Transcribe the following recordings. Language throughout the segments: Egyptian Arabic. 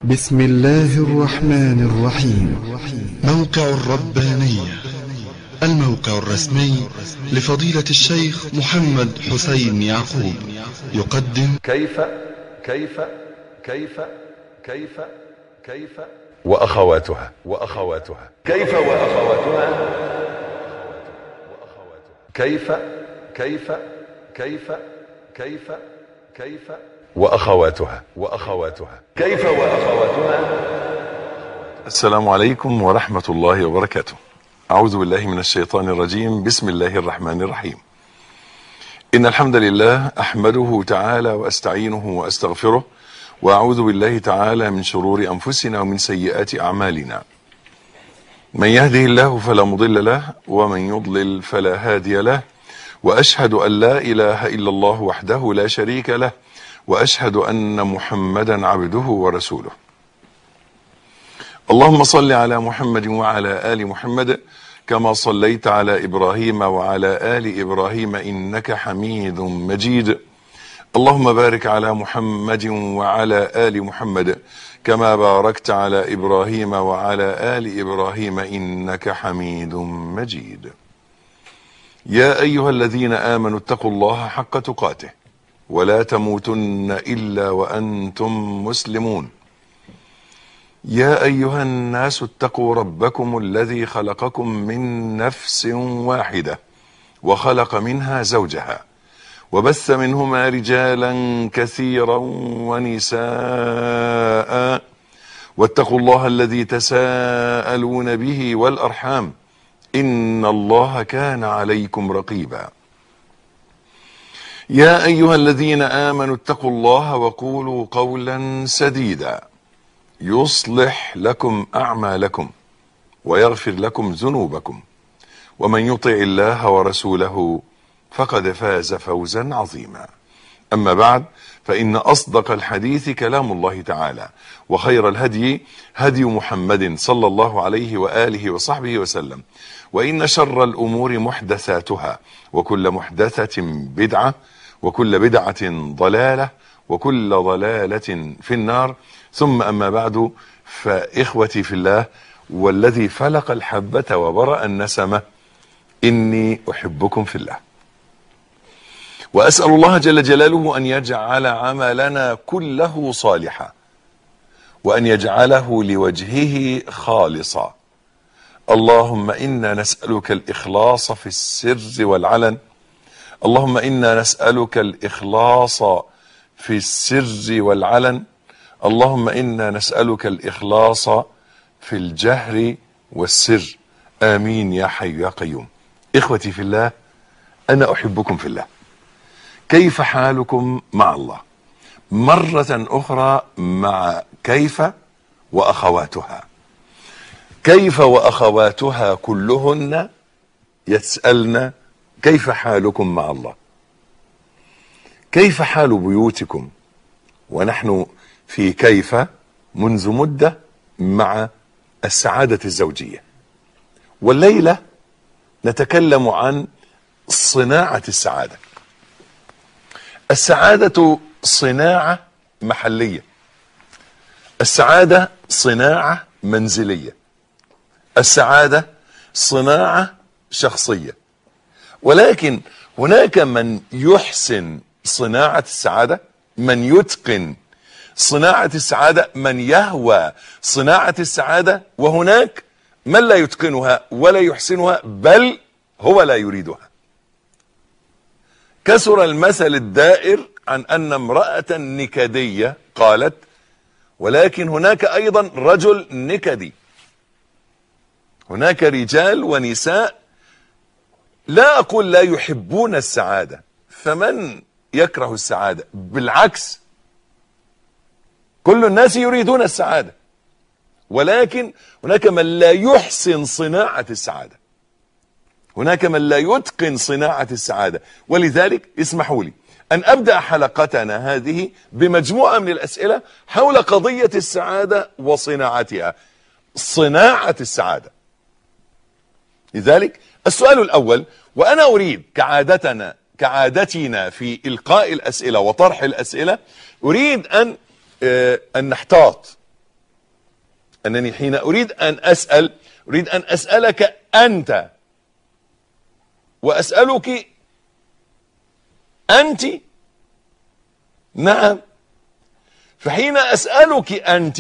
بسم الله الرحمن الرحيم موقع الربانية الموقع الرسمي لفضيلة الشيخ محمد حسين يعقوب يقدم كيف كيف كيف كيف كيف وأخواتها وأخواتها كيف وأخواتها كيف كيف كيف كيف كيف وأخواتها وأخواتها كيف وأخواتها السلام عليكم ورحمة الله وبركاته أعوذ بالله من الشيطان الرجيم بسم الله الرحمن الرحيم إن الحمد لله أحمده تعالى وأستعينه وأستغفره وأعوذ بالله تعالى من شرور أنفسنا ومن سيئات أعمالنا من يهده الله فلا مضل له ومن يضلل فلا هادي له وأشهد أن لا إله إلا الله وحده لا شريك له وأشهد أن محمدا عبده ورسوله اللهم صل على محمد وعلى آل محمد كما صليت على إبراهيم وعلى آل إبراهيم إنك حميد مجيد اللهم بارك على محمد وعلى آل محمد كما باركت على إبراهيم وعلى آل إبراهيم إنك حميد مجيد يا أيها الذين آمنوا اتقوا الله حق تقاته ولا تموتن إلا وأنتم مسلمون يا أيها الناس اتقوا ربكم الذي خلقكم من نفس واحدة وخلق منها زوجها وبث منهما رجالا كثيرا ونساء واتقوا الله الذي تساءلون به والأرحام إن الله كان عليكم رقيبا يا أيها الذين آمنوا اتقوا الله وقولوا قولا سديدا يصلح لكم أعمالكم ويغفر لكم ذنوبكم ومن يطع الله ورسوله فقد فاز فوزا عظيما أما بعد فإن أصدق الحديث كلام الله تعالى وخير الهدي هدي محمد صلى الله عليه وآله وصحبه وسلم وإن شر الأمور محدثاتها وكل محدثة بدعة وكل بدعة ضلالة وكل ضلالة في النار ثم أما بعد فإخوتي في الله والذي فلق الحبة وبرأ النسمة إني أحبكم في الله وأسأل الله جل جلاله أن يجعل عملنا كله صالحا وأن يجعله لوجهه خالصا اللهم إنا نسألك الإخلاص في السر والعلن اللهم إنا نسألك الإخلاص في السر والعلن اللهم إنا نسألك الإخلاص في الجهر والسر آمين يا حي يا قيوم إخوتي في الله أنا أحبكم في الله كيف حالكم مع الله مرة أخرى مع كيف وأخواتها كيف وأخواتها كلهن يسألن كيف حالكم مع الله كيف حال بيوتكم ونحن في كيف منذ مدة مع السعادة الزوجية والليلة نتكلم عن صناعة السعادة السعادة صناعة محلية السعادة صناعة منزلية السعادة صناعة شخصية ولكن هناك من يحسن صناعة السعادة من يتقن صناعة السعادة من يهوى صناعة السعادة وهناك من لا يتقنها ولا يحسنها بل هو لا يريدها كسر المثل الدائر عن أن امرأة نكدية قالت ولكن هناك أيضا رجل نكدي هناك رجال ونساء لا أقول لا يحبون السعادة فمن يكره السعادة بالعكس كل الناس يريدون السعادة ولكن هناك من لا يحسن صناعة السعادة هناك من لا يتقن صناعة السعادة ولذلك اسمحوا لي أن أبدأ حلقتنا هذه بمجموعة من الأسئلة حول قضية السعادة وصناعتها صناعة السعادة لذلك السؤال الأول وأنا أريد كعادتنا كعادتنا في إلقاء الأسئلة وطرح الأسئلة أريد أن آه، أن نحتاط انني حين اريد ان اسال اريد ان اسالك انت واسالك انت نعم فحين اسالك انت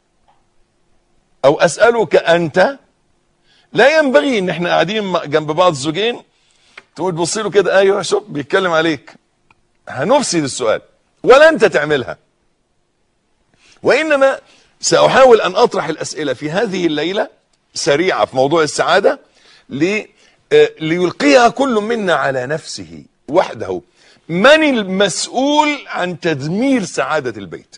او اسالك انت لا ينبغي ان احنا قاعدين جنب بعض الزوجين تقول تبص له كده ايوه شوف بيتكلم عليك هنفسد السؤال ولا انت تعملها وانما ساحاول ان اطرح الاسئله في هذه الليله سريعه في موضوع السعاده لي ليلقيها كل منا على نفسه وحده من المسؤول عن تدمير سعاده البيت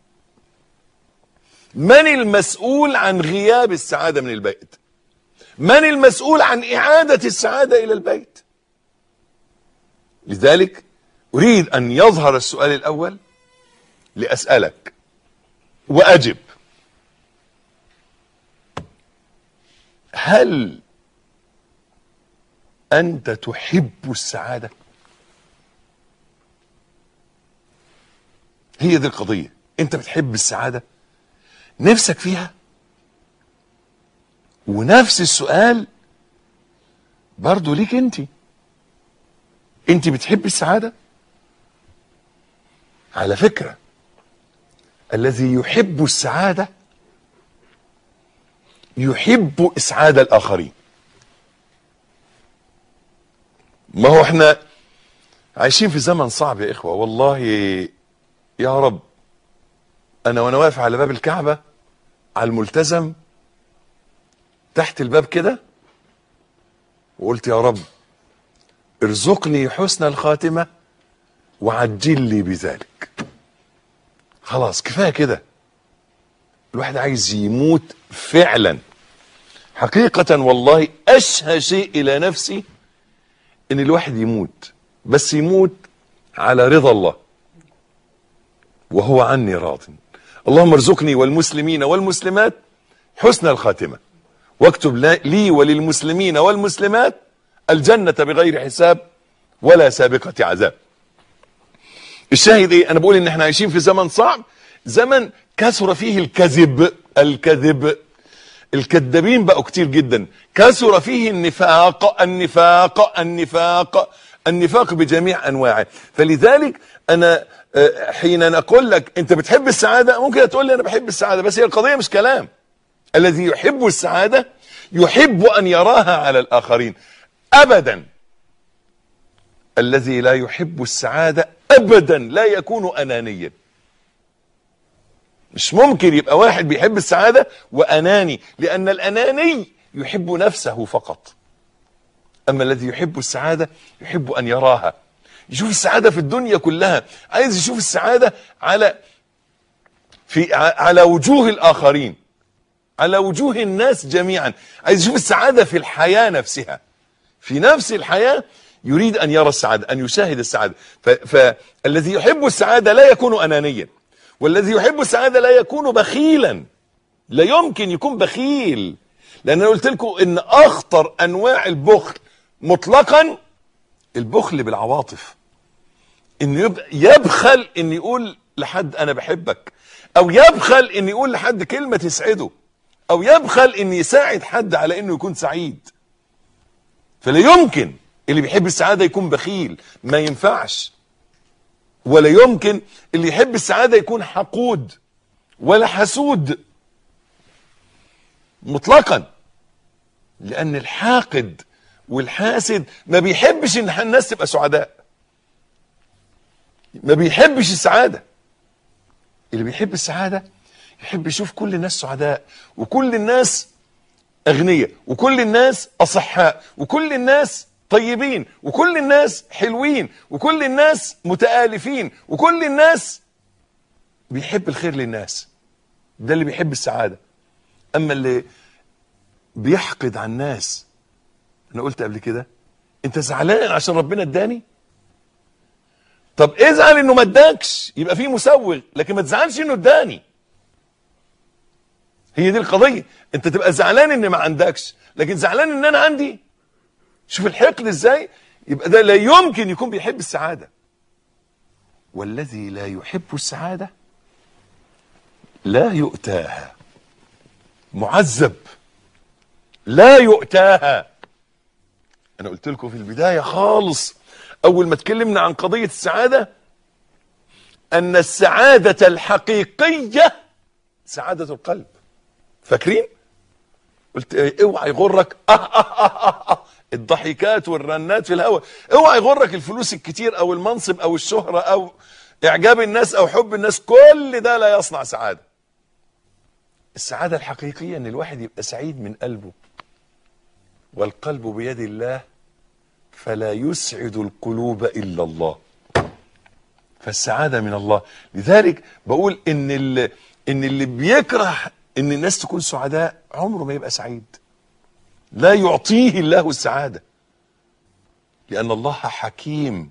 من المسؤول عن غياب السعاده من البيت من المسؤول عن اعاده السعاده الى البيت لذلك اريد ان يظهر السؤال الاول لاسالك واجب هل انت تحب السعاده هي دي القضيه انت بتحب السعاده نفسك فيها ونفس السؤال برضو ليك انت انت بتحب السعاده على فكره الذي يحب السعاده يحب اسعاد الاخرين ما هو احنا عايشين في زمن صعب يا اخوه والله يا رب انا وانا واقف على باب الكعبه على الملتزم تحت الباب كده وقلت يا رب ارزقني حسن الخاتمه وعجل لي بذلك خلاص كفايه كده الواحد عايز يموت فعلا حقيقة والله أشهى شيء إلى نفسي إن الواحد يموت بس يموت على رضا الله وهو عني راض اللهم ارزقني والمسلمين والمسلمات حسن الخاتمة واكتب لي وللمسلمين والمسلمات الجنة بغير حساب ولا سابقة عذاب الشاهد ايه انا بقول ان احنا عايشين في زمن صعب زمن كثر فيه الكذب الكذب الكذابين بقوا كتير جدا كثر فيه النفاق النفاق النفاق النفاق بجميع انواعه فلذلك انا حين نقول لك انت بتحب السعاده ممكن تقول لي انا بحب السعاده بس هي القضيه مش كلام الذي يحب السعاده يحب ان يراها على الاخرين ابدا الذي لا يحب السعاده ابدا لا يكون انانيا مش ممكن يبقى واحد بيحب السعاده واناني لان الاناني يحب نفسه فقط اما الذي يحب السعاده يحب ان يراها يشوف السعاده في الدنيا كلها عايز يشوف السعاده على في على وجوه الاخرين على وجوه الناس جميعا عايز يشوف السعاده في الحياه نفسها في نفس الحياه يريد ان يرى السعاده ان يشاهد السعاده فالذي يحب السعاده لا يكون انانيا والذي يحب السعاده لا يكون بخيلا لا يمكن يكون بخيل لان انا قلت لكم ان اخطر انواع البخل مطلقا البخل بالعواطف انه يبقى يبخل ان يقول لحد انا بحبك او يبخل ان يقول لحد كلمه تسعده او يبخل ان يساعد حد على انه يكون سعيد فلا يمكن اللي بيحب السعاده يكون بخيل ما ينفعش ولا يمكن اللي يحب السعاده يكون حقود ولا حسود مطلقا لان الحاقد والحاسد ما بيحبش ان الناس تبقى سعداء ما بيحبش السعاده اللي بيحب السعاده يحب يشوف كل الناس سعداء وكل الناس اغنياء وكل الناس اصحاء وكل الناس طيبين وكل الناس حلوين وكل الناس متآلفين وكل الناس بيحب الخير للناس ده اللي بيحب السعادة أما اللي بيحقد على الناس أنا قلت قبل كده أنت زعلان عشان ربنا اداني طب ازعل انه ما اداكش يبقى فيه مسوغ لكن ما تزعلش انه اداني هي دي القضيه انت تبقى زعلان ان ما عندكش لكن زعلان ان انا عندي شوف الحقد ازاي يبقى ده لا يمكن يكون بيحب السعاده والذي لا يحب السعاده لا يؤتاها معذب لا يؤتاها انا قلت لكم في البدايه خالص اول ما اتكلمنا عن قضيه السعاده ان السعاده الحقيقيه سعاده القلب فاكرين قلت إيه، اوعى يغرك آه آه آه آه آه الضحكات والرنات في الهواء اوعى يغرك الفلوس الكتير او المنصب او الشهره او اعجاب الناس او حب الناس كل ده لا يصنع سعاده السعاده الحقيقيه ان الواحد يبقى سعيد من قلبه والقلب بيد الله فلا يسعد القلوب الا الله فالسعاده من الله لذلك بقول ان اللي ان اللي بيكره ان الناس تكون سعداء عمره ما يبقى سعيد لا يعطيه الله السعاده لان الله حكيم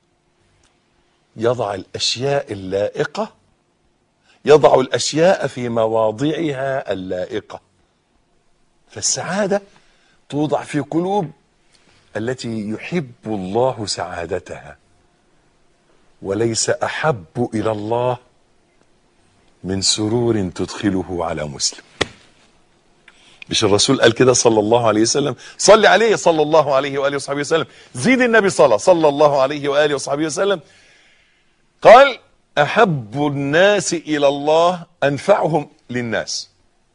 يضع الاشياء اللائقه يضع الاشياء في مواضعها اللائقه فالسعاده توضع في قلوب التي يحب الله سعادتها وليس احب الى الله من سرور تدخله على مسلم مش الرسول قال كده صلى الله عليه وسلم صلي عليه صلى الله عليه واله وصحبه وسلم زيد النبي صلى صلى الله عليه واله وصحبه وسلم قال احب الناس الى الله انفعهم للناس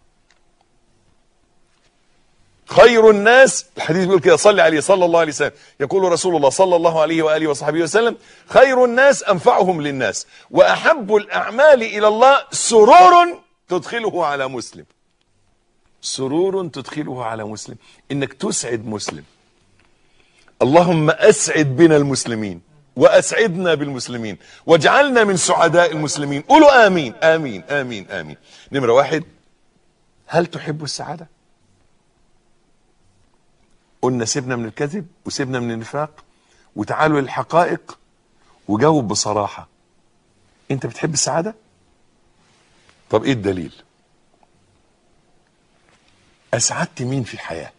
خير الناس الحديث بيقول كده صلي عليه صلى الله عليه وسلم يقول رسول الله صلى الله عليه واله وصحبه وسلم خير الناس انفعهم للناس واحب الاعمال الى الله سرور تدخله على مسلم سرور تدخله على مسلم انك تسعد مسلم اللهم اسعد بنا المسلمين واسعدنا بالمسلمين واجعلنا من سعداء المسلمين قولوا امين امين امين امين نمره واحد هل تحب السعاده قلنا سيبنا من الكذب وسيبنا من النفاق وتعالوا للحقائق وجاوب بصراحة انت بتحب السعادة طب ايه الدليل اسعدت مين في الحياة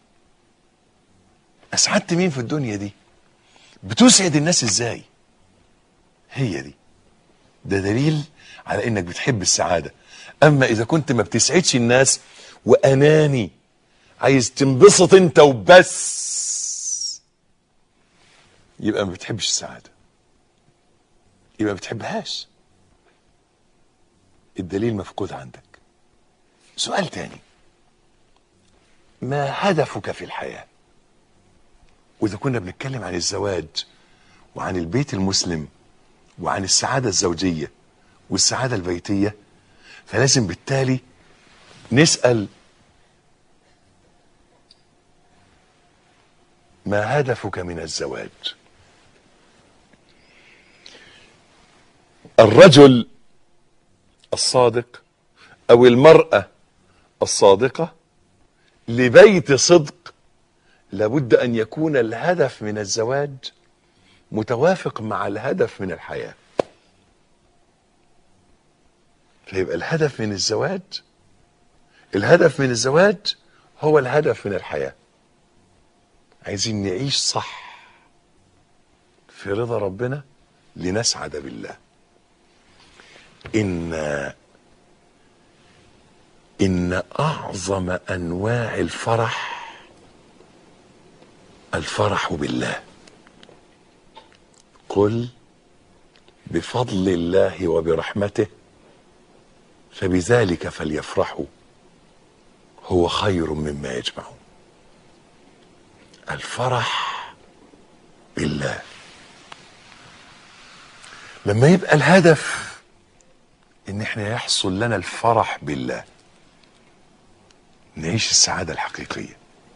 اسعدت مين في الدنيا دي بتسعد الناس ازاي هي دي ده دليل على انك بتحب السعادة اما اذا كنت ما بتسعدش الناس واناني عايز تنبسط انت وبس يبقى ما بتحبش السعادة يبقى ما بتحبهاش الدليل مفقود عندك سؤال تاني ما هدفك في الحياة وإذا كنا بنتكلم عن الزواج وعن البيت المسلم وعن السعادة الزوجية والسعادة البيتية فلازم بالتالي نسأل ما هدفك من الزواج الرجل الصادق او المراه الصادقه لبيت صدق لابد ان يكون الهدف من الزواج متوافق مع الهدف من الحياه فيبقى الهدف من الزواج الهدف من الزواج هو الهدف من الحياه عايزين نعيش صح في رضا ربنا لنسعد بالله ان ان اعظم انواع الفرح الفرح بالله قل بفضل الله وبرحمته فبذلك فليفرحوا هو خير مما يجمعون الفرح بالله لما يبقى الهدف ان احنا يحصل لنا الفرح بالله نعيش السعادة الحقيقية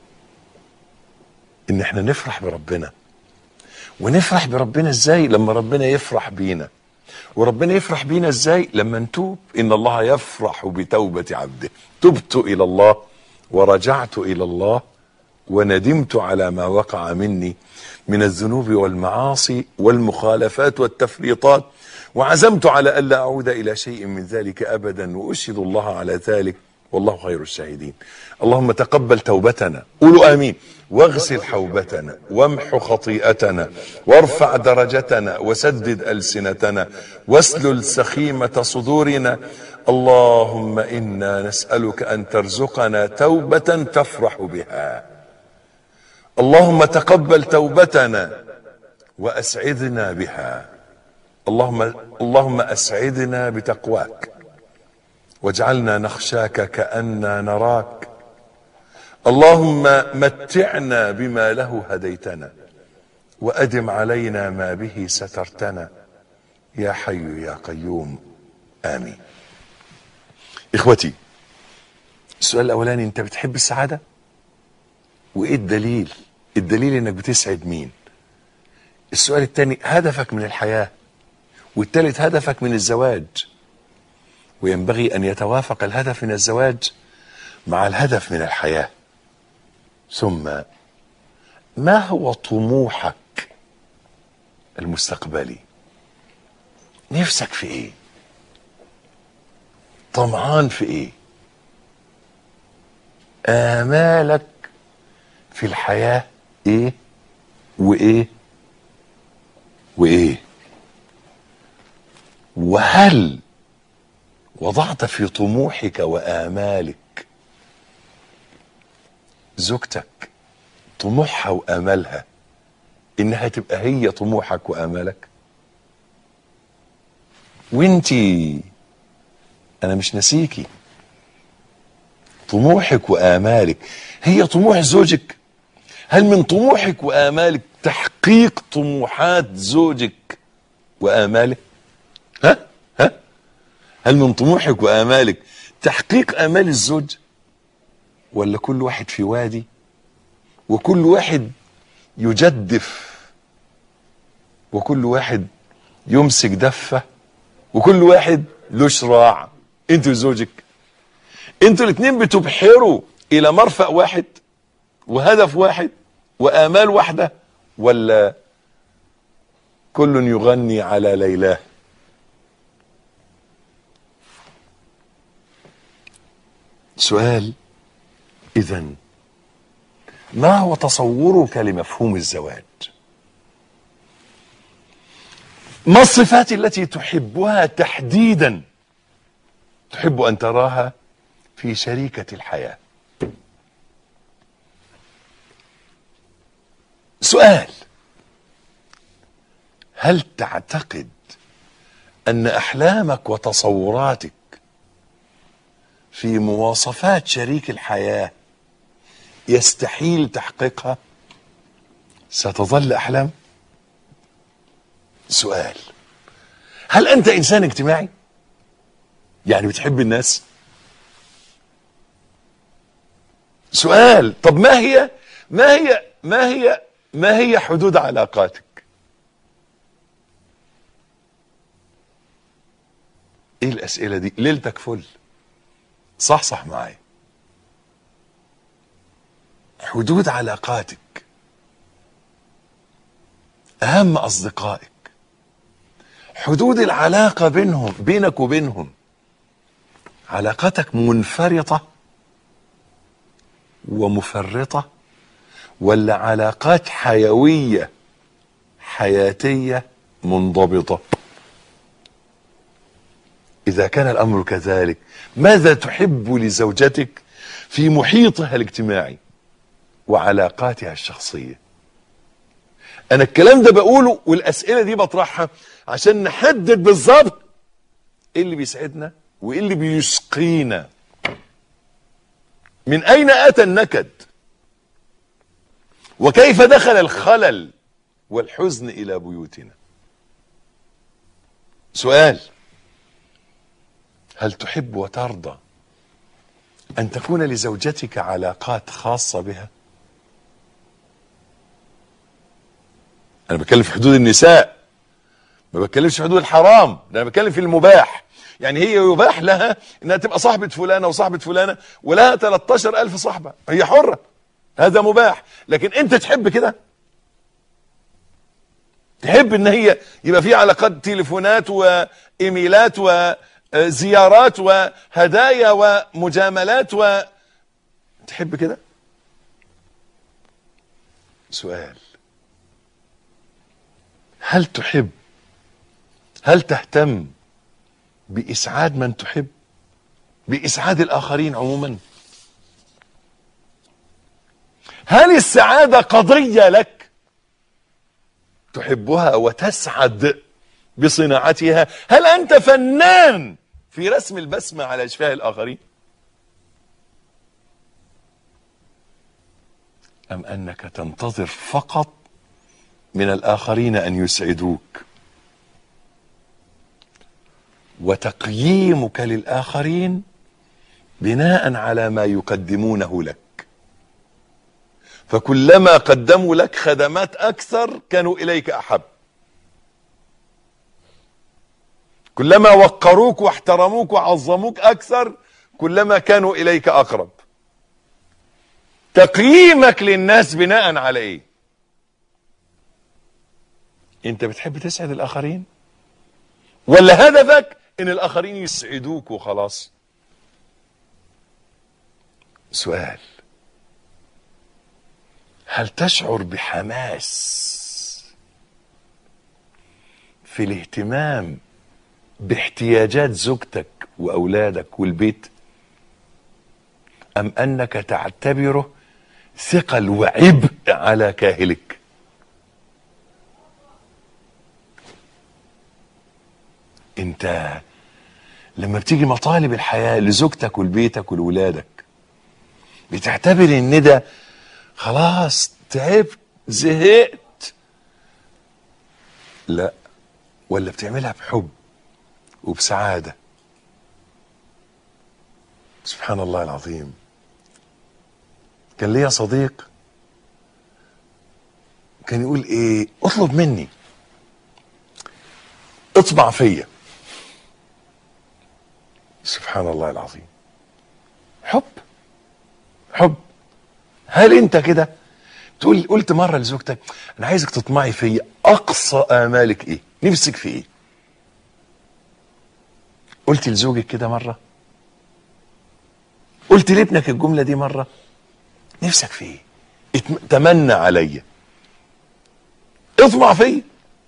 ان احنا نفرح بربنا ونفرح بربنا ازاي لما ربنا يفرح بينا وربنا يفرح بينا ازاي لما نتوب ان الله يفرح بتوبة عبده تبت الى الله ورجعت الى الله وندمت على ما وقع مني من الذنوب والمعاصي والمخالفات والتفريطات وعزمت على الا اعود الى شيء من ذلك ابدا واشهد الله على ذلك والله خير الشاهدين اللهم تقبل توبتنا قولوا امين واغسل حوبتنا وامح خطيئتنا وارفع درجتنا وسدد السنتنا واسلل سخيمه صدورنا اللهم انا نسالك ان ترزقنا توبه تفرح بها اللهم تقبل توبتنا واسعدنا بها اللهم اللهم اسعدنا بتقواك واجعلنا نخشاك كأننا نراك اللهم متعنا بما له هديتنا وأدم علينا ما به سترتنا يا حي يا قيوم آمين إخوتي السؤال الأولاني أنت بتحب السعادة وإيه الدليل الدليل أنك بتسعد مين السؤال الثاني هدفك من الحياة والثالث هدفك من الزواج وينبغي ان يتوافق الهدف من الزواج مع الهدف من الحياه ثم ما هو طموحك المستقبلي نفسك في ايه طمعان في ايه امالك في الحياه ايه وايه وايه وهل وضعت في طموحك وآمالك زوجتك طموحها وآمالها إنها تبقى هي طموحك وآمالك وانتي أنا مش نسيكي طموحك وآمالك هي طموح زوجك هل من طموحك وآمالك تحقيق طموحات زوجك وآماله ها ها هل من طموحك وآمالك تحقيق آمال الزوج ولا كل واحد في وادي وكل واحد يجدف وكل واحد يمسك دفة وكل واحد له شراع انت وزوجك انتوا الاثنين بتبحروا الى مرفأ واحد وهدف واحد وآمال واحدة ولا كل يغني على ليلاه سؤال اذا ما هو تصورك لمفهوم الزواج ما الصفات التي تحبها تحديدا تحب ان تراها في شريكه الحياه سؤال هل تعتقد ان احلامك وتصوراتك في مواصفات شريك الحياه يستحيل تحقيقها ستظل احلام سؤال هل انت انسان اجتماعي يعني بتحب الناس سؤال طب ما هي ما هي ما هي ما هي حدود علاقاتك ايه الاسئله دي ليلتك فل صح صح معايا حدود علاقاتك اهم اصدقائك حدود العلاقه بينهم بينك وبينهم علاقتك منفرطه ومفرطه ولا علاقات حيويه حياتيه منضبطه اذا كان الامر كذلك ماذا تحب لزوجتك في محيطها الاجتماعي وعلاقاتها الشخصيه انا الكلام ده بقوله والاسئله دي بطرحها عشان نحدد بالظبط ايه اللي بيسعدنا وايه اللي بيسقينا من اين اتى النكد وكيف دخل الخلل والحزن الى بيوتنا سؤال هل تحب وترضى ان تكون لزوجتك علاقات خاصه بها انا بتكلم في حدود النساء ما بتكلمش في حدود الحرام ده انا بتكلم في المباح يعني هي يباح لها انها تبقى صاحبة فلانة وصاحبة فلانة ولها 13 الف صاحبة هي حرة هذا مباح لكن انت تحب كده تحب ان هي يبقى في علاقات تليفونات وايميلات و زيارات وهدايا ومجاملات و تحب كده سؤال هل تحب هل تهتم بإسعاد من تحب بإسعاد الآخرين عموما هل السعادة قضية لك تحبها وتسعد بصناعتها هل أنت فنان في رسم البسمة على أشفاه الآخرين أم أنك تنتظر فقط من الآخرين أن يسعدوك وتقييمك للآخرين بناء على ما يقدمونه لك فكلما قدموا لك خدمات أكثر كانوا إليك أحب كلما وقروك واحترموك وعظموك أكثر كلما كانوا إليك أقرب تقييمك للناس بناء على إيه أنت بتحب تسعد الآخرين ولا هدفك ان الاخرين يسعدوك وخلاص سؤال هل تشعر بحماس في الاهتمام باحتياجات زوجتك واولادك والبيت ام انك تعتبره ثقل وعبء على كاهلك انت لما بتيجي مطالب الحياة لزوجتك ولبيتك ولولادك بتعتبر ان ده خلاص تعبت زهقت لا ولا بتعملها بحب وبسعادة سبحان الله العظيم كان ليا صديق كان يقول ايه اطلب مني اطبع فيا سبحان الله العظيم حب حب هل انت كده تقول قلت مره لزوجتك انا عايزك تطمعي فيا اقصى امالك ايه نفسك في ايه قلت لزوجك كده مره قلت لابنك الجمله دي مره نفسك في ايه اتم... تمنى عليا اطمع فيا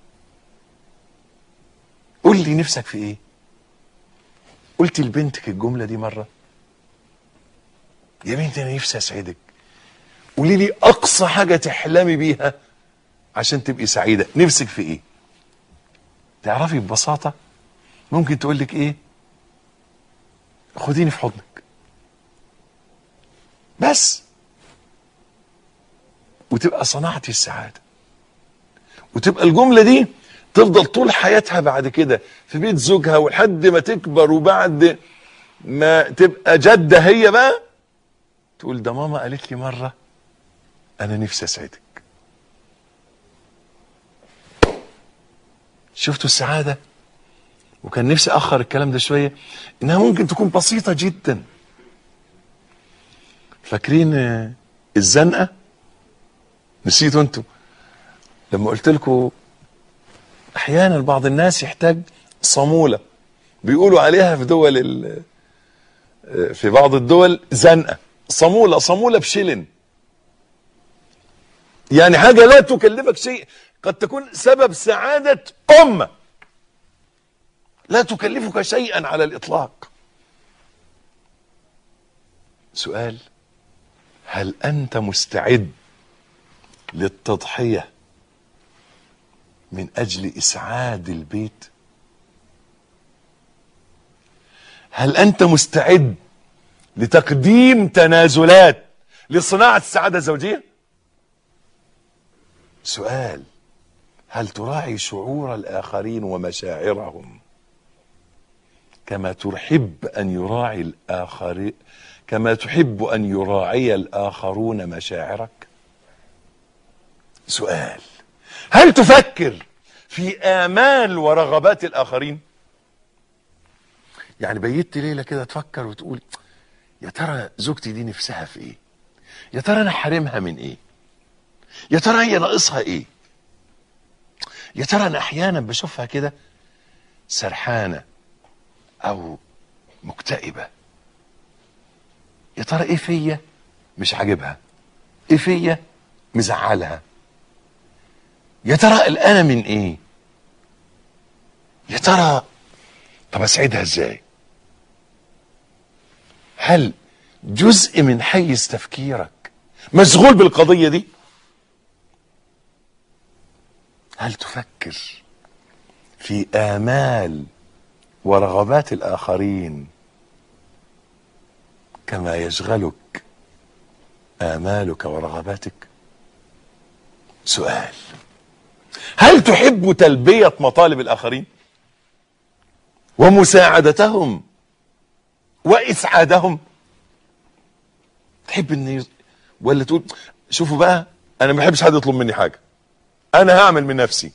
قول لي نفسك في ايه قلت لبنتك الجمله دي مره يا بنتي انا نفسي اسعدك قولي لي اقصى حاجه تحلمي بيها عشان تبقي سعيده نفسك في ايه تعرفي ببساطه ممكن تقول لك ايه خديني في حضنك بس وتبقى صنعتي السعاده وتبقى الجمله دي تفضل طول حياتها بعد كده في بيت زوجها ولحد ما تكبر وبعد ما تبقى جده هي بقى تقول ده ماما قالت لي مره انا نفسي اسعدك شفتوا السعاده وكان نفسي اخر الكلام ده شويه انها ممكن تكون بسيطه جدا فاكرين آه، الزنقه نسيتوا انتوا لما قلت لكم احيانا بعض الناس يحتاج صاموله بيقولوا عليها في دول ال- آه، في بعض الدول زنقه صاموله صاموله بشلن يعني حاجه لا تكلفك شيء قد تكون سبب سعاده امه لا تكلفك شيئا على الاطلاق سؤال هل انت مستعد للتضحيه من اجل اسعاد البيت هل انت مستعد لتقديم تنازلات لصناعه السعاده الزوجيه سؤال هل تراعي شعور الاخرين ومشاعرهم كما تحب ان يراعي الاخر كما تحب ان يراعي الاخرون مشاعرك سؤال هل تفكر في امال ورغبات الاخرين يعني بيت ليله كده تفكر وتقول يا ترى زوجتي دي نفسها في ايه يا ترى انا حارمها من ايه يا ترى هي ناقصها ايه يا ترى انا احيانا بشوفها كده سرحانه او مكتئبه يا ترى ايه فيا مش عاجبها ايه فيا مزعلها يا ترى قلقانه من ايه يا ترى طب اسعدها ازاي هل جزء من حيز تفكيرك مشغول بالقضيه دي هل تفكر في امال ورغبات الاخرين كما يشغلك امالك ورغباتك سؤال هل تحب تلبيه مطالب الاخرين ومساعدتهم واسعادهم تحب ان يز- ولا تقول شوفوا بقى انا ما بحبش حد يطلب مني حاجه انا هعمل من نفسي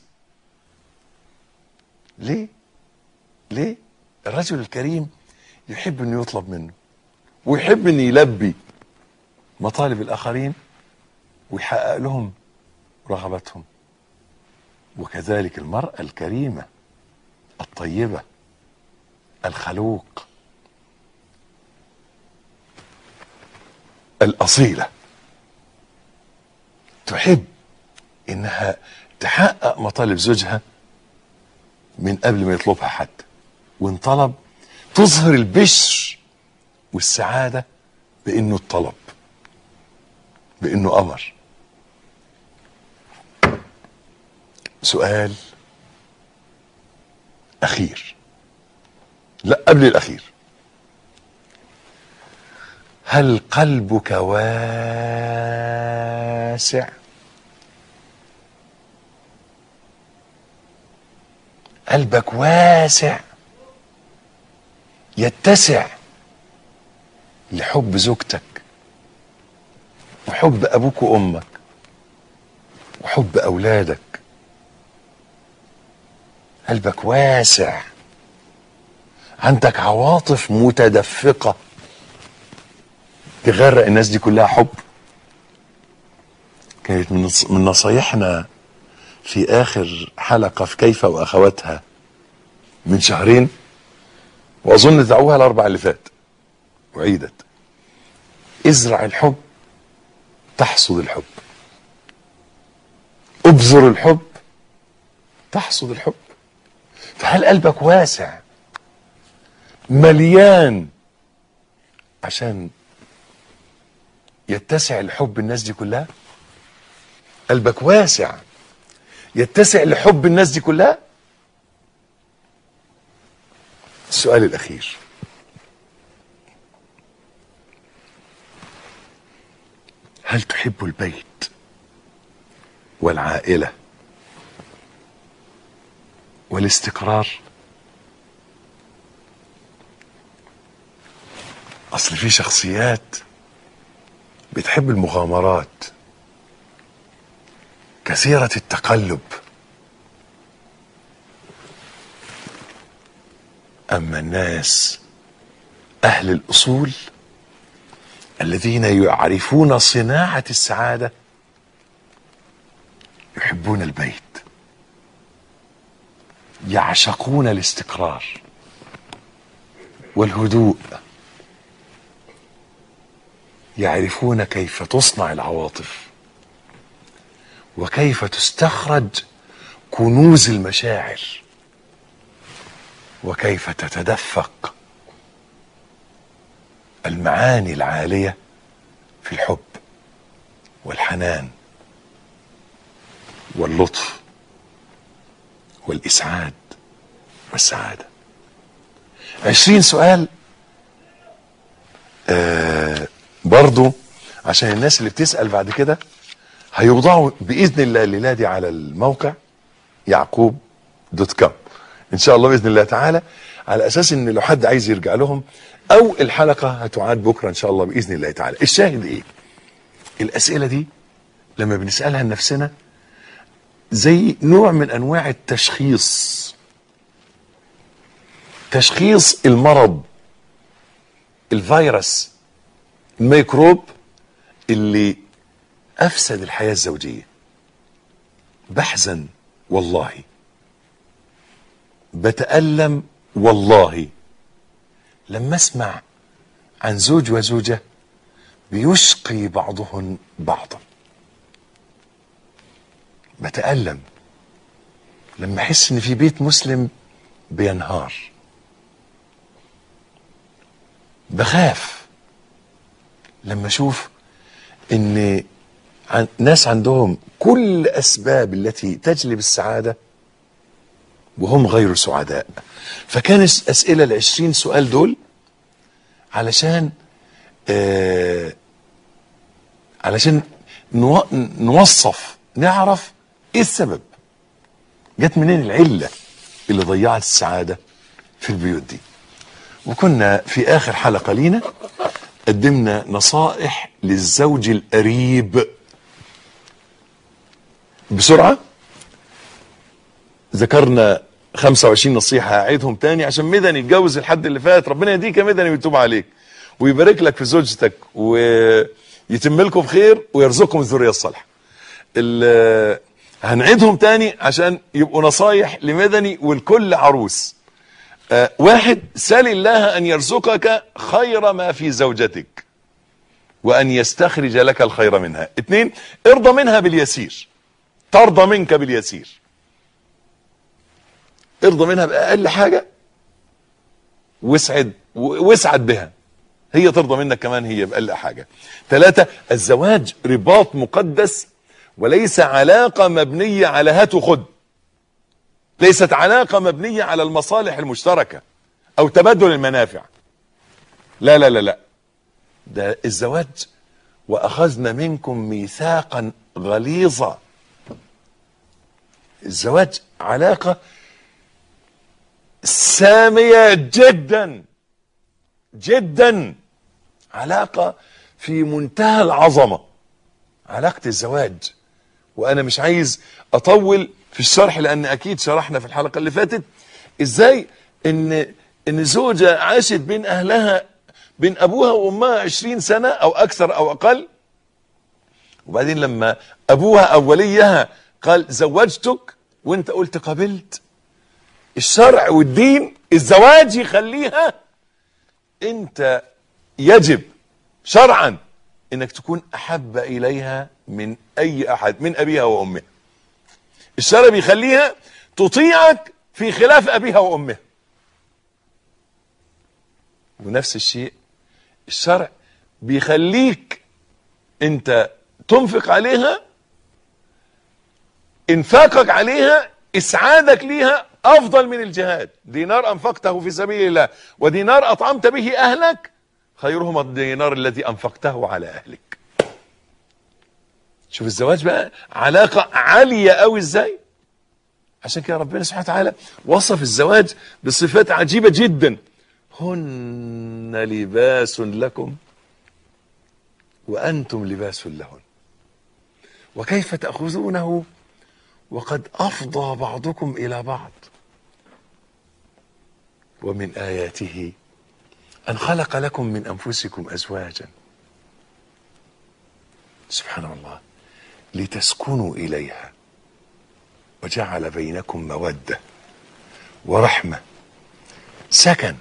ليه ليه الرجل الكريم يحب انه يطلب منه ويحب انه يلبي مطالب الاخرين ويحقق لهم رغباتهم وكذلك المرأة الكريمة الطيبة الخلوق الأصيلة تحب إنها تحقق مطالب زوجها من قبل ما يطلبها حد وإن طلب تظهر البشر والسعادة بإنه الطلب بإنه أمر سؤال أخير لا قبل الأخير هل قلبك واسع قلبك واسع يتسع لحب زوجتك وحب ابوك وامك وحب اولادك قلبك واسع عندك عواطف متدفقه تغرق الناس دي كلها حب كانت من نص- من نصايحنا في اخر حلقه في كيف واخواتها من شهرين واظن ذاعوها الاربع اللي فات وعيدت ازرع الحب تحصد الحب ابذر الحب تحصد الحب فهل قلبك واسع مليان عشان يتسع لحب الناس دي كلها قلبك واسع يتسع لحب الناس دي كلها السؤال الاخير هل تحب البيت والعائله والاستقرار اصل في شخصيات بتحب المغامرات كثيره التقلب اما الناس اهل الاصول الذين يعرفون صناعه السعاده يحبون البيت يعشقون الاستقرار والهدوء يعرفون كيف تصنع العواطف وكيف تستخرج كنوز المشاعر وكيف تتدفق المعاني العاليه في الحب والحنان واللطف والاسعاد والسعاده عشرين سؤال آه برضو عشان الناس اللي بتسال بعد كده هيوضعوا باذن الله الليله دي على الموقع يعقوب دوت كوم ان شاء الله باذن الله تعالى على اساس ان لو حد عايز يرجع لهم او الحلقه هتعاد بكره ان شاء الله باذن الله تعالى الشاهد ايه الاسئله دي لما بنسالها لنفسنا زي نوع من انواع التشخيص تشخيص المرض الفيروس الميكروب اللي افسد الحياه الزوجيه بحزن والله بتالم والله لما اسمع عن زوج وزوجة بيشقي بعضهم بعضا بتألم لما احس ان في بيت مسلم بينهار بخاف لما اشوف ان عن ناس عندهم كل اسباب التي تجلب السعاده وهم غير سعداء فكان الس- اسئله العشرين سؤال دول علشان آه علشان نو- نوصف نعرف ايه السبب جت منين العله اللي ضيعت السعاده في البيوت دي وكنا في اخر حلقه لينا قدمنا نصائح للزوج القريب بسرعه ذكرنا 25 نصيحه هعيدهم تاني عشان مدني يتجوز الحد اللي فات ربنا يهديك يا مدني ويتوب عليك ويبارك لك في زوجتك ويتم لكم بخير ويرزقكم الذريه الصالحه ال- هنعيدهم تاني عشان يبقوا نصايح لمدني والكل عروس آه، واحد سل الله ان يرزقك خير ما في زوجتك وان يستخرج لك الخير منها اثنين ارضى منها باليسير ترضى منك باليسير ارضى منها باقل حاجه واسعد واسعد بها هي ترضى منك كمان هي بأقل حاجة ثلاثة الزواج رباط مقدس وليس علاقة مبنية على هات وخد ليست علاقة مبنية على المصالح المشتركة أو تبادل المنافع لا لا لا لا ده الزواج وأخذنا منكم ميثاقا غليظا الزواج علاقة سامية جدا جدا علاقة في منتهى العظمة علاقة الزواج وانا مش عايز اطول في الشرح لان اكيد شرحنا في الحلقة اللي فاتت ازاي ان ان زوجة عاشت بين اهلها بين ابوها وامها عشرين سنة او اكثر او اقل وبعدين لما ابوها او وليها قال زوجتك وانت قلت قبلت الشرع والدين الزواج يخليها انت يجب شرعا انك تكون احب اليها من اي احد من ابيها وامها الشرع بيخليها تطيعك في خلاف ابيها وامها ونفس الشيء الشرع بيخليك انت تنفق عليها انفاقك عليها اسعادك ليها افضل من الجهاد دينار انفقته في سبيل الله ودينار اطعمت به اهلك خيرهما الدينار الذي انفقته على اهلك شوف الزواج بقى علاقة عالية قوي ازاي عشان كده ربنا سبحانه وتعالى وصف الزواج بصفات عجيبة جدا هن لباس لكم وأنتم لباس لهن وكيف تأخذونه وقد أفضى بعضكم إلى بعض ومن آياته أن خلق لكم من أنفسكم أزواجا سبحان الله لتسكنوا إليها وجعل بينكم مودة ورحمة سكن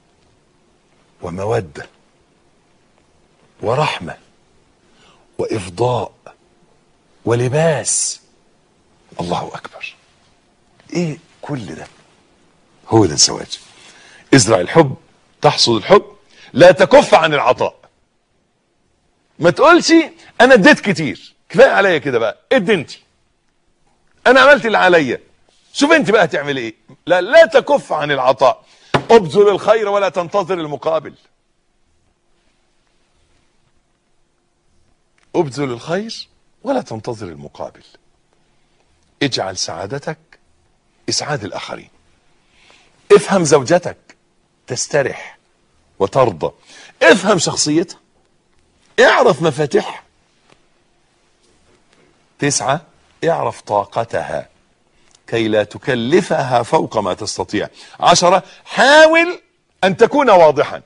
ومودة ورحمة وإفضاء ولباس الله أكبر إيه كل ده هو ده الزواج ازرع الحب تحصد الحب لا تكف عن العطاء ما تقولش انا اديت كتير كفايه عليا كده بقى ادي انت انا عملت اللي عليا شوف انت بقى هتعمل ايه لا لا تكف عن العطاء ابذل الخير ولا تنتظر المقابل ابذل الخير ولا تنتظر المقابل اجعل سعادتك اسعاد الاخرين افهم زوجتك تسترح وترضى افهم شخصيتها اعرف مفاتيحها تسعة اعرف طاقتها كي لا تكلفها فوق ما تستطيع عشرة حاول ان تكون واضحا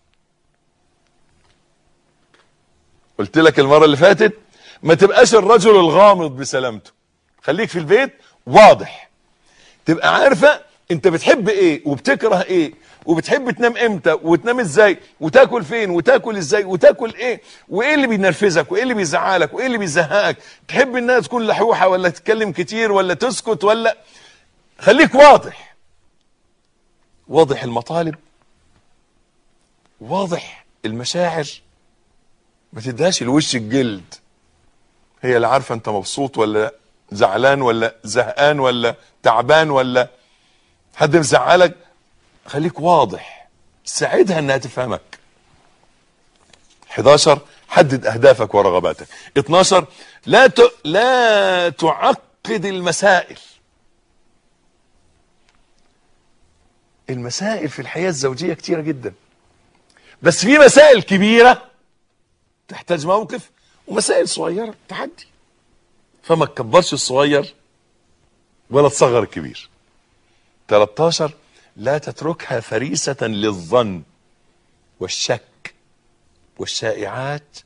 قلت لك المرة اللي فاتت ما تبقاش الرجل الغامض بسلامته خليك في البيت واضح تبقى عارفة انت بتحب ايه وبتكره ايه وبتحب تنام امتى وتنام ازاي وتاكل فين وتاكل ازاي وتاكل ايه وايه اللي بينرفزك وايه اللي بيزعلك وايه اللي بيزهقك تحب انها تكون لحوحه ولا تتكلم كتير ولا تسكت ولا خليك واضح واضح المطالب واضح المشاعر ما تديهاش الوش الجلد هي اللي عارفه انت مبسوط ولا زعلان ولا زهقان ولا تعبان ولا حد مزعلك خليك واضح ساعدها انها تفهمك 11 حدد اهدافك ورغباتك 12 لا ت... لا تعقد المسائل المسائل في الحياه الزوجيه كتيره جدا بس في مسائل كبيره تحتاج موقف ومسائل صغيره تعدي فما تكبرش الصغير ولا تصغر الكبير 13 لا تتركها فريسة للظن والشك والشائعات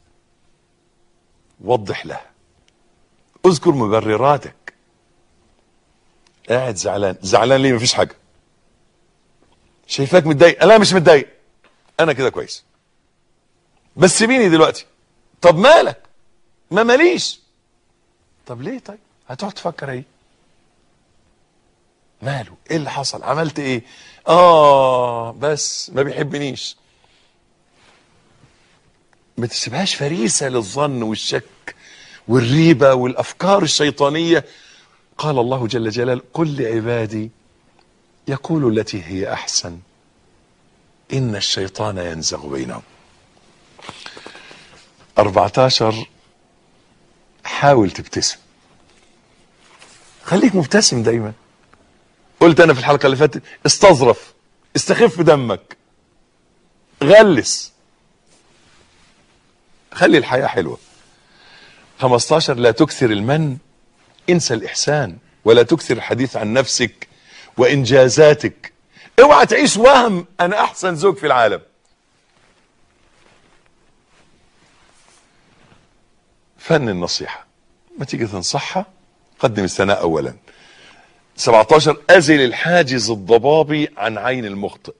وضح لها اذكر مبرراتك قاعد زعلان زعلان ليه مفيش حاجة شايفاك متضايق لا مش متضايق انا كده كويس بس سيبيني دلوقتي طب مالك ما ماليش طب ليه طيب هتقعد تفكر ايه ماله ايه اللي حصل عملت ايه اه بس ما بيحبنيش ما تسيبهاش فريسة للظن والشك والريبة والأفكار الشيطانية قال الله جل جلاله قل لعبادي يقول التي هي أحسن إن الشيطان ينزغ بينهم 14 حاول تبتسم خليك مبتسم دايما قلت انا في الحلقه اللي فاتت استظرف استخف دمك غلس خلي الحياه حلوه 15 لا تكثر المن انسى الاحسان ولا تكثر الحديث عن نفسك وانجازاتك اوعى تعيش وهم انا احسن زوج في العالم فن النصيحه ما تيجي تنصحها قدم الثناء اولا 17 ازل الحاجز الضبابي عن عين المخطئ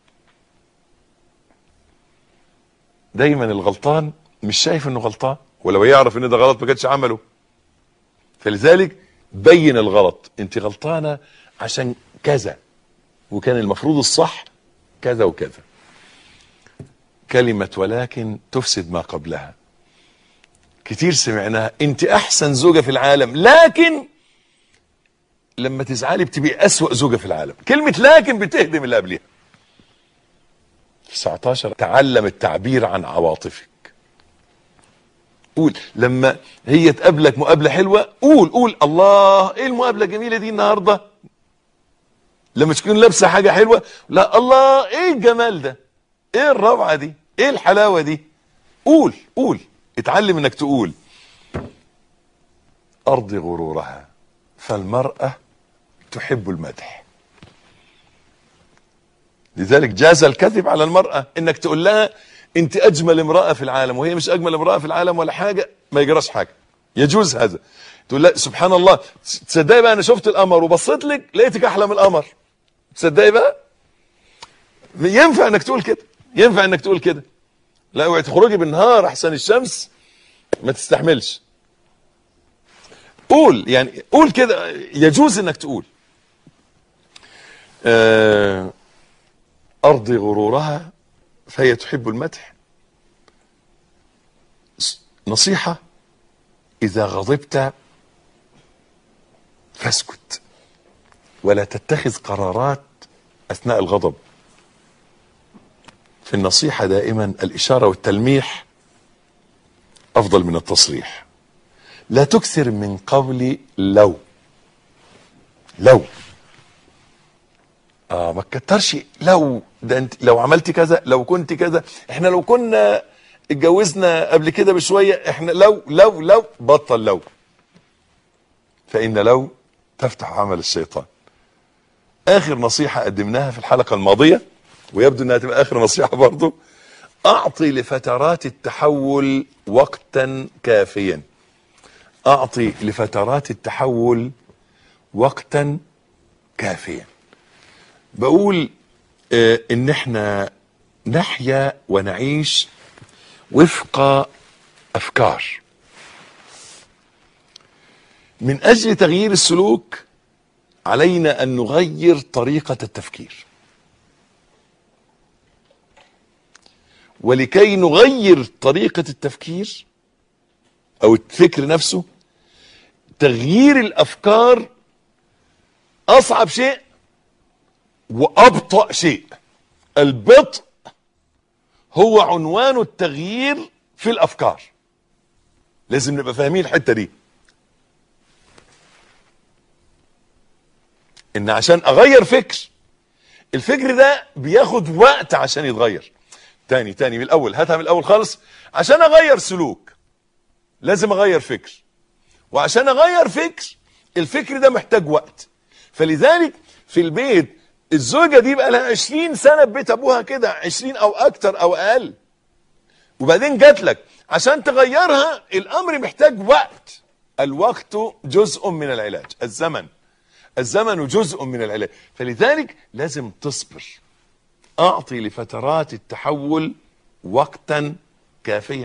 دايما الغلطان مش شايف انه غلطان ولو يعرف ان ده غلط ما كانش عمله فلذلك بين الغلط انت غلطانه عشان كذا وكان المفروض الصح كذا وكذا كلمة ولكن تفسد ما قبلها كتير سمعناها انت احسن زوجة في العالم لكن لما تزعلي بتبقي اسوأ زوجة في العالم كلمة لكن بتهدم اللي قبلها 19 تعلم التعبير عن عواطفك قول لما هي تقابلك مقابلة حلوة قول قول الله ايه المقابلة الجميلة دي النهاردة لما تكون لابسة حاجة حلوة لا الله ايه الجمال ده ايه الروعة دي ايه الحلاوة دي قول قول اتعلم انك تقول ارضي غرورها فالمرأة تحب المدح لذلك جاز الكذب على المرأة انك تقول لها انت اجمل امرأة في العالم وهي مش اجمل امرأة في العالم ولا حاجة ما يجراش حاجة يجوز هذا تقول لا سبحان الله تصدقي بقى انا شفت القمر وبصيت لك لقيتك احلى من القمر تصدقي بقى ينفع انك تقول كده ينفع انك تقول كده لا اوعي تخرجي بالنهار احسن الشمس ما تستحملش قول يعني قول كده يجوز انك تقول آه ارضي غرورها فهي تحب المدح نصيحة اذا غضبت فاسكت ولا تتخذ قرارات اثناء الغضب في النصيحة دائما الاشارة والتلميح افضل من التصريح لا تكثر من قول لو لو اه ما تكترش لو ده انت لو عملت كذا لو كنت كذا احنا لو كنا اتجوزنا قبل كده بشويه احنا لو لو لو بطل لو فان لو تفتح عمل الشيطان اخر نصيحه قدمناها في الحلقه الماضيه ويبدو انها تبقى اخر نصيحه برضو اعطي لفترات التحول وقتا كافيا اعطي لفترات التحول وقتا كافيا بقول آه، ان احنا نحيا ونعيش وفق افكار من اجل تغيير السلوك علينا ان نغير طريقه التفكير ولكي نغير طريقه التفكير او الفكر نفسه تغيير الافكار اصعب شيء وابطا شيء البطء هو عنوان التغيير في الافكار لازم نبقى فاهمين الحته دي ان عشان اغير فكر الفكر ده بياخد وقت عشان يتغير تاني تاني من الاول هاتها من الاول خالص عشان اغير سلوك لازم اغير فكر وعشان اغير فكر الفكر ده محتاج وقت فلذلك في البيت الزوجه دي بقى لها 20 سنه في بيت ابوها كده 20 او اكتر او اقل وبعدين جات لك عشان تغيرها الامر محتاج وقت الوقت جزء من العلاج الزمن الزمن جزء من العلاج فلذلك لازم تصبر اعطي لفترات التحول وقتا كافيا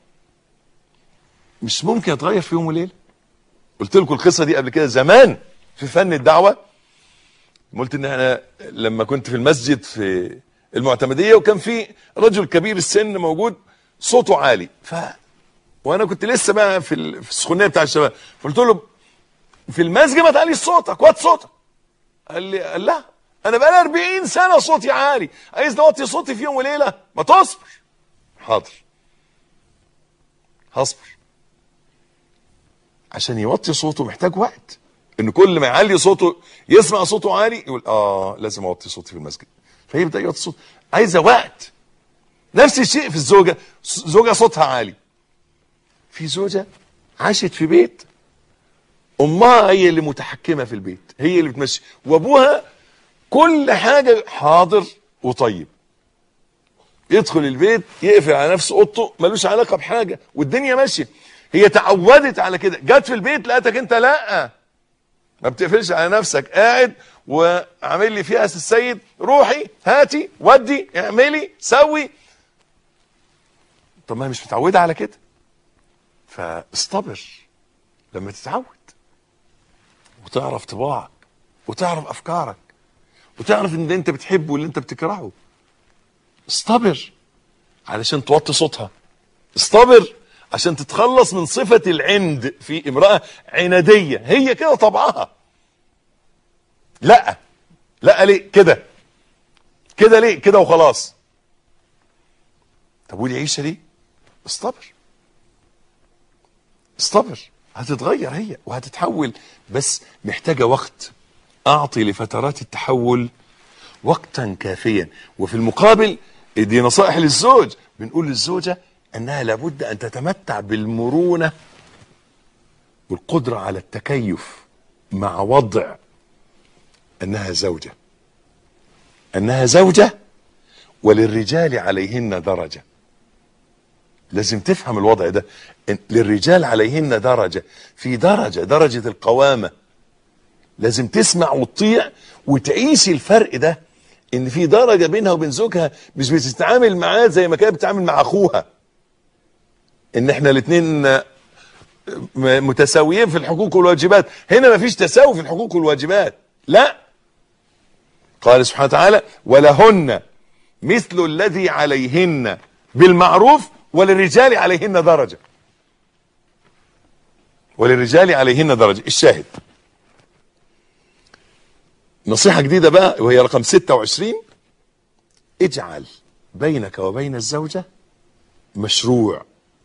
مش ممكن اتغير في يوم وليله قلت لكم القصه دي قبل كده زمان في فن الدعوه قلت ان انا لما كنت في المسجد في المعتمديه وكان في رجل كبير السن موجود صوته عالي ف وانا كنت لسه بقى في ال- في السخونيه بتاع الشباب فقلت له في المسجد ما تعليش صوتك وات صوتك قال لي قال لا انا بقى لي 40 سنه صوتي عالي عايز نوطي صوتي في يوم وليله ما تصبر حاضر هصبر عشان يوطي صوته محتاج وقت ان كل ما يعلي صوته يسمع صوته عالي يقول اه لازم اوطي صوتي في المسجد فيبدا يوطي صوته عايزه وقت نفس الشيء في الزوجه زوجه صوتها عالي في زوجه عاشت في بيت امها هي اللي متحكمه في البيت هي اللي بتمشي وابوها كل حاجه حاضر وطيب يدخل البيت يقفل على نفسه اوضته ملوش علاقه بحاجه والدنيا ماشيه هي تعودت على كده جت في البيت لقيتك انت لا ما بتقفلش على نفسك قاعد وعامل لي فيها السيد روحي هاتي ودي اعملي سوي طب ما هي مش متعوده على كده فاصطبر لما تتعود وتعرف طباعك وتعرف افكارك وتعرف ان ده انت بتحبه واللي انت بتكرهه اصطبر علشان توطي صوتها اصطبر عشان تتخلص من صفة العند في امرأة عنادية هي كده طبعها لا لا ليه كده كده ليه كده وخلاص طب ودي عيشة ليه اصطبر اصطبر هتتغير هي وهتتحول بس محتاجة وقت اعطي لفترات التحول وقتا كافيا وفي المقابل دي نصائح للزوج بنقول للزوجة انها لابد ان تتمتع بالمرونة والقدرة على التكيف مع وضع انها زوجة انها زوجة وللرجال عليهن درجة لازم تفهم الوضع ده إن للرجال عليهن درجة في درجة درجة القوامة لازم تسمع وتطيع وتعيش الفرق ده ان في درجة بينها وبين زوجها مش بتتعامل معاه زي ما كانت بتتعامل مع اخوها ان احنا الاثنين متساويين في الحقوق والواجبات هنا مفيش تساوي في الحقوق والواجبات لا قال سبحانه وتعالى ولهن مثل الذي عليهن بالمعروف وللرجال عليهن درجة وللرجال عليهن درجة الشاهد نصيحة جديدة بقى وهي رقم 26 اجعل بينك وبين الزوجة مشروع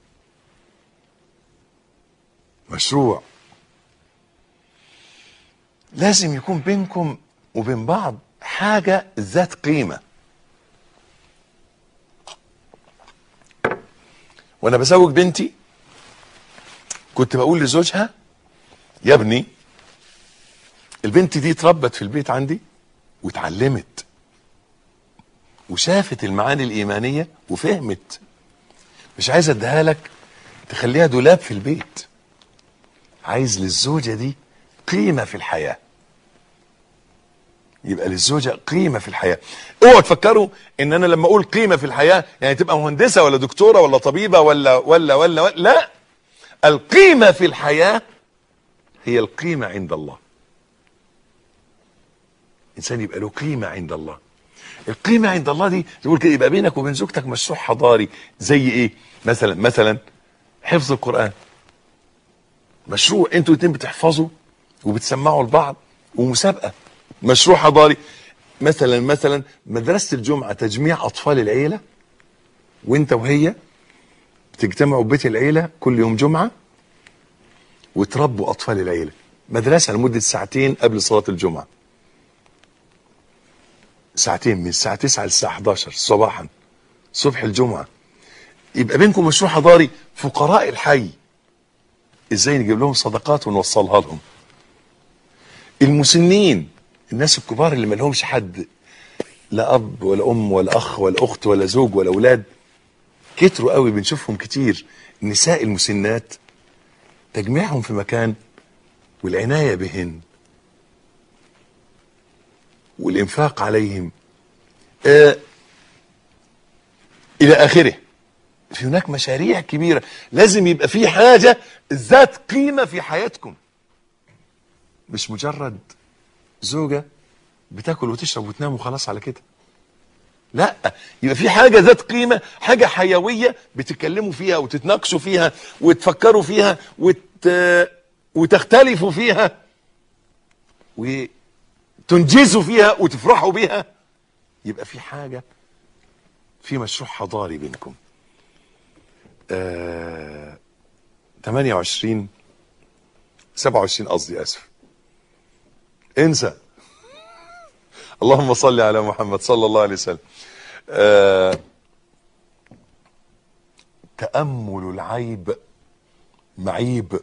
مشروع لازم يكون بينكم وبين بعض حاجة ذات قيمة وانا بزوج بنتي كنت بقول لزوجها يا ابني البنت دي اتربت في البيت عندي واتعلمت وشافت المعاني الإيمانية وفهمت مش عايز اديها لك تخليها دولاب في البيت عايز للزوجة دي قيمة في الحياة يبقى للزوجة قيمة في الحياة اوعوا تفكروا ان انا لما اقول قيمة في الحياة يعني تبقى مهندسة ولا دكتورة ولا طبيبة ولا ولا ولا, ولا لا القيمة في الحياة هي القيمة عند الله انسان يبقى له قيمة عند الله القيمة عند الله دي تقول كده يبقى بينك وبين زوجتك مشروع حضاري زي ايه مثلا مثلا حفظ القرآن مشروع انتوا الاتنين بتحفظوا وبتسمعوا لبعض ومسابقة مشروع حضاري مثلا مثلا مدرسة الجمعة تجميع أطفال العيلة وانت وهي تجتمعوا ببيت العيلة كل يوم جمعة وتربوا أطفال العيلة مدرسة لمدة ساعتين قبل صلاة الجمعة ساعتين من الساعة 9 للساعة 11 صباحا صبح الجمعة يبقى بينكم مشروع حضاري فقراء الحي ازاي نجيب لهم صدقات ونوصلها لهم المسنين الناس الكبار اللي ما لهمش حد لا اب ولا ام ولا اخ ولا اخت ولا زوج ولا اولاد كتروا قوي بنشوفهم كتير النساء المسنات تجميعهم في مكان والعناية بهن والإنفاق عليهم آه إلى آخره في هناك مشاريع كبيرة لازم يبقى في حاجة ذات قيمة في حياتكم مش مجرد زوجة بتاكل وتشرب وتنام وخلاص على كده لا يبقى في حاجة ذات قيمة حاجة حيوية بتتكلموا فيها وتتناقشوا فيها وتفكروا فيها وت... وتختلفوا فيها وتنجزوا فيها وتفرحوا بيها يبقى في حاجة في مشروع حضاري بينكم آه 28 27 قصدي اسف انسى اللهم صل على محمد صلى الله عليه وسلم آه تأمل العيب معيب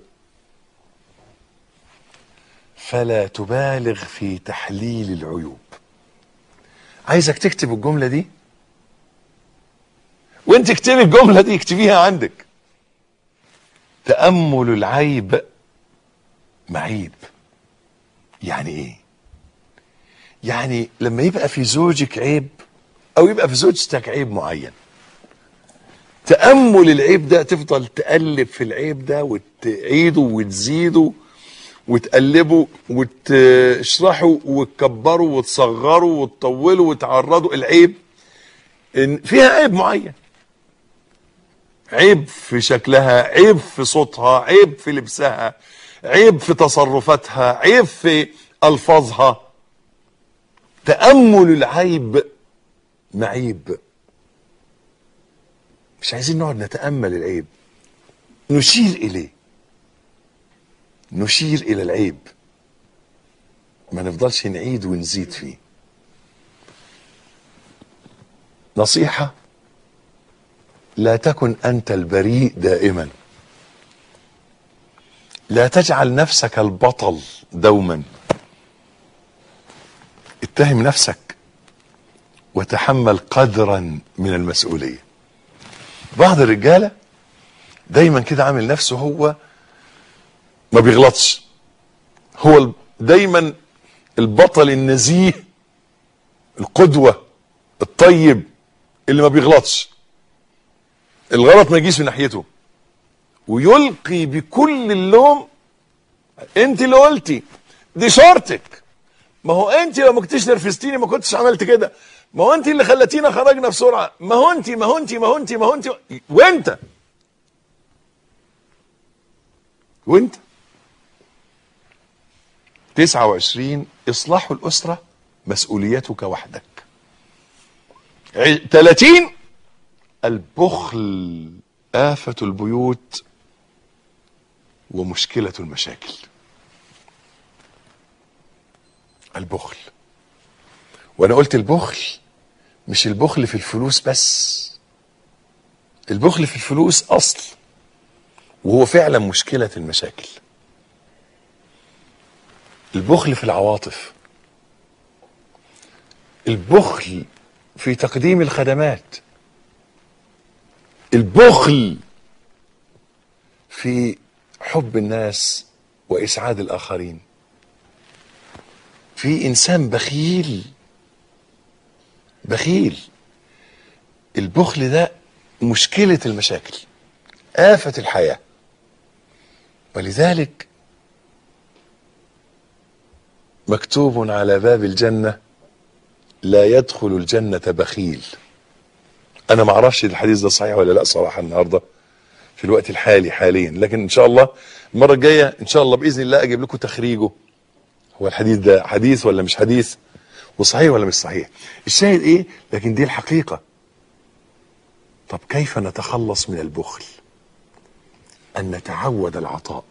فلا تبالغ في تحليل العيوب عايزك تكتب الجملة دي وانت اكتبي الجملة دي اكتبيها عندك تأمل العيب معيب يعني ايه يعني لما يبقى في زوجك عيب او يبقى في زوجتك عيب معين تأمل العيب ده تفضل تقلب في العيب ده وتعيده وتزيده وتقلبه وتشرحه وتكبره وتصغره وتطوله وتعرضه العيب إن فيها عيب معين عيب في شكلها عيب في صوتها عيب في لبسها عيب في تصرفاتها عيب في الفاظها تأمل العيب معيب مش عايزين نقعد نتأمل العيب نشير إليه نشير إلى العيب ما نفضلش نعيد ونزيد فيه نصيحة لا تكن أنت البريء دائما لا تجعل نفسك البطل دوما اتهم نفسك وتحمل قدرا من المسؤولية بعض الرجالة دايما كده عامل نفسه هو ما بيغلطش هو دايما البطل النزيه القدوة الطيب اللي ما بيغلطش الغلط ما يجيش من ناحيته ويلقي بكل اللوم انت اللي قلتي دي شرطك ما هو انت لو ما كنتش نرفزتيني ما كنتش عملت كده ما هو انت اللي خلتينا خرجنا بسرعه ما هو انت ما هو انت ما هو انت ما هو انت وانت وانت 29 اصلاح الاسره مسؤوليتك وحدك 30 البخل آفة البيوت ومشكلة المشاكل البخل وانا قلت البخل مش البخل في الفلوس بس البخل في الفلوس اصل وهو فعلا مشكلة المشاكل البخل في العواطف البخل في تقديم الخدمات البخل في حب الناس واسعاد الاخرين في انسان بخيل بخيل البخل ده مشكلة المشاكل آفة الحياة ولذلك مكتوب على باب الجنة لا يدخل الجنة بخيل انا ما اعرفش الحديث ده صحيح ولا لا صراحة النهاردة في الوقت الحالي حاليا لكن ان شاء الله المرة الجاية ان شاء الله باذن الله اجيب لكم تخريجه هو الحديث ده حديث ولا مش حديث وصحيح ولا مش صحيح الشاهد ايه لكن دي الحقيقة طب كيف نتخلص من البخل ان نتعود العطاء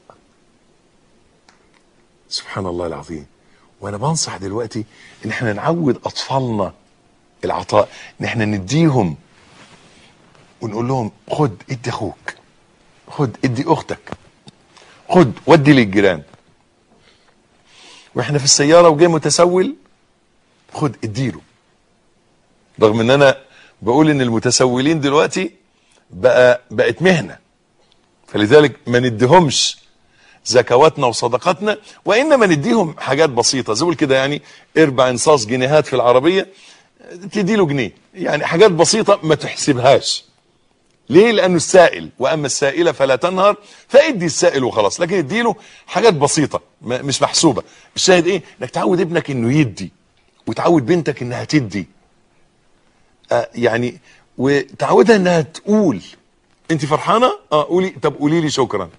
سبحان الله العظيم وانا بنصح دلوقتي ان احنا نعود اطفالنا العطاء ان احنا نديهم ونقول لهم خد ادي اخوك خد ادي اختك خد ودي للجيران واحنا في السيارة وجاي متسول خد اديله رغم ان انا بقول ان المتسولين دلوقتي بقى بقت مهنة فلذلك ما نديهمش زكواتنا وصدقاتنا وانما نديهم حاجات بسيطة زي كده يعني اربع انصاص جنيهات في العربية تدي له جنيه يعني حاجات بسيطة ما تحسبهاش ليه لانه السائل واما السائله فلا تنهر فادي السائل وخلاص لكن اديله حاجات بسيطه ما- مش محسوبه الشاهد ايه انك تعود ابنك انه يدي وتعود بنتك انها تدي آه يعني وتعودها انها تقول انت فرحانه اه قولي طب قولي لي شكرا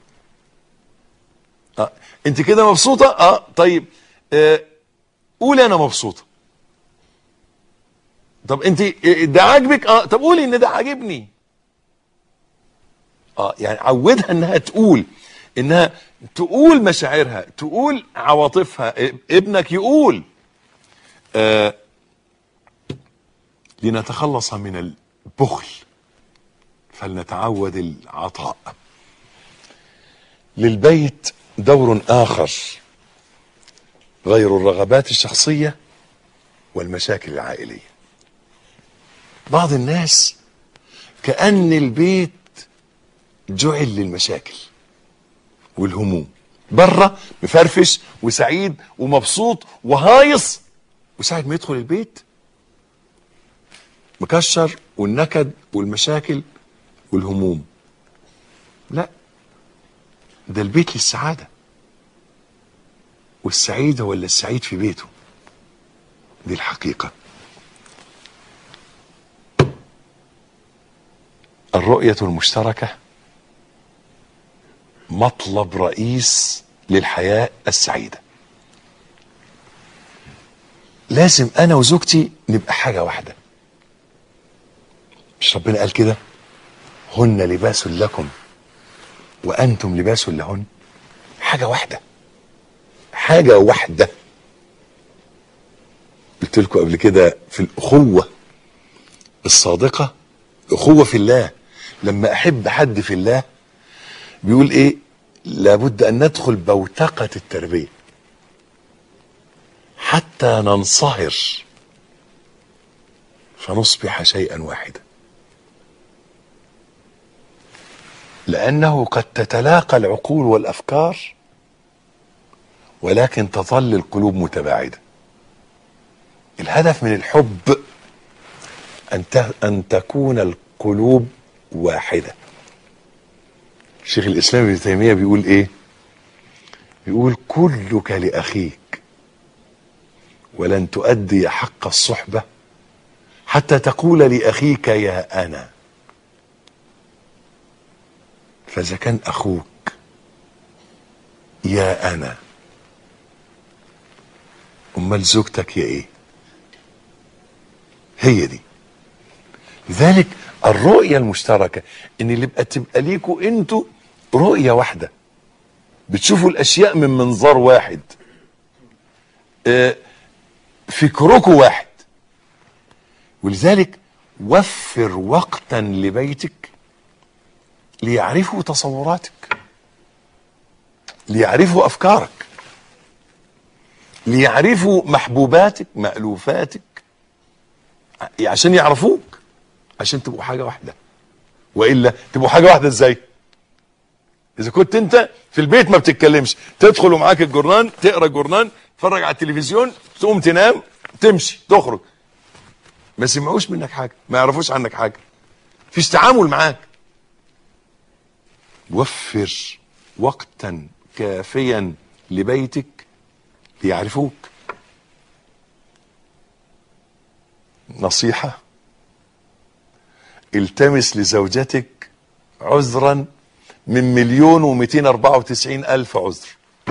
اه انت كده مبسوطه اه طيب آه قولي انا مبسوطه طب انت آه، ده عاجبك اه طب قولي ان ده عاجبني اه يعني عودها انها تقول انها تقول مشاعرها تقول عواطفها اب- ابنك يقول آه لنتخلص من البخل فلنتعود العطاء للبيت دور اخر غير الرغبات الشخصيه والمشاكل العائليه بعض الناس كأن البيت جعل للمشاكل والهموم بره مفرفش وسعيد ومبسوط وهايص وساعة ما يدخل البيت مكشر والنكد والمشاكل والهموم لا ده البيت للسعادة والسعيد هو اللي السعيد في بيته دي الحقيقة الرؤية المشتركة مطلب رئيس للحياة السعيدة لازم انا وزوجتي نبقى حاجة واحدة مش ربنا قال كده هن لباس لكم وانتم لباس لهن حاجة واحدة حاجة واحدة قلت لكم قبل كده في الأخوة الصادقة أخوة في الله لما أحب حد في الله بيقول إيه لابد أن ندخل بوتقة التربية حتى ننصهر فنصبح شيئا واحدا لأنه قد تتلاقى العقول والأفكار ولكن تظل القلوب متباعدة الهدف من الحب أن ت- أن تكون القلوب واحدة شيخ الإسلام ابن تيمية بيقول إيه بيقول كلك لأخيك ولن تؤدي حق الصحبة حتى تقول لأخيك يا أنا فإذا كان أخوك يا أنا أمال زوجتك يا إيه هي دي لذلك الرؤية المشتركة ان اللي بقى تبقى ليكوا انتوا رؤية واحدة بتشوفوا الاشياء من منظار واحد آه، فكركوا واحد ولذلك وفر وقتا لبيتك ليعرفوا تصوراتك ليعرفوا افكارك ليعرفوا محبوباتك مألوفاتك عشان يعرفوك عشان تبقوا حاجه واحده والا تبقوا حاجه واحده ازاي اذا كنت انت في البيت ما بتتكلمش تدخل ومعاك الجورنان تقرا الجورنان تتفرج على التلفزيون تقوم تنام تمشي تخرج ما سمعوش منك حاجه ما يعرفوش عنك حاجه فيش تعامل معاك وفر وقتا كافيا لبيتك ليعرفوك نصيحة التمس لزوجتك عذرا من مليون ومئتين اربعة وتسعين الف عذر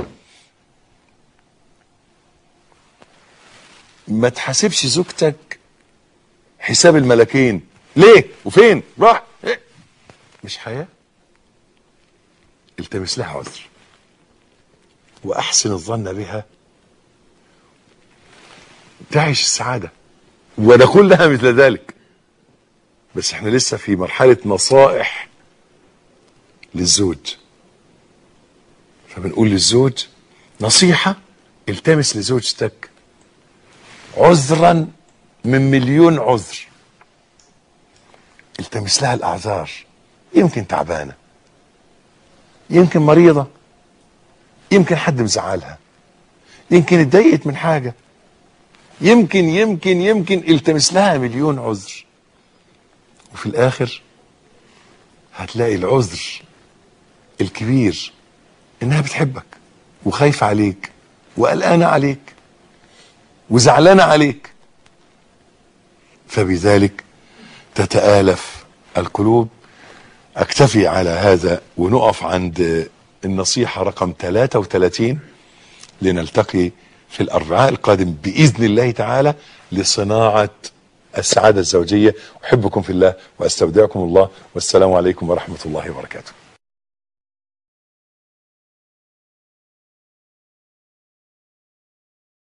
ما تحاسبش زوجتك حساب الملكين ليه وفين راح إيه؟ مش حياة التمس لها عذر واحسن الظن بها تعيش السعادة ونقول لها مثل ذلك بس احنا لسه في مرحلة نصائح للزوج فبنقول للزوج نصيحة التمس لزوجتك عذرا من مليون عذر التمس لها الاعذار يمكن تعبانه يمكن مريضه يمكن حد مزعلها يمكن اتضايقت من حاجه يمكن يمكن يمكن التمس لها مليون عذر وفي الاخر هتلاقي العذر الكبير انها بتحبك وخايفه عليك وقلقانه عليك وزعلانه عليك فبذلك تتآلف القلوب اكتفي على هذا ونقف عند النصيحة رقم 33 لنلتقي في الأربعاء القادم بإذن الله تعالى لصناعة السعادة الزوجية أحبكم في الله وأستودعكم الله والسلام عليكم ورحمة الله وبركاته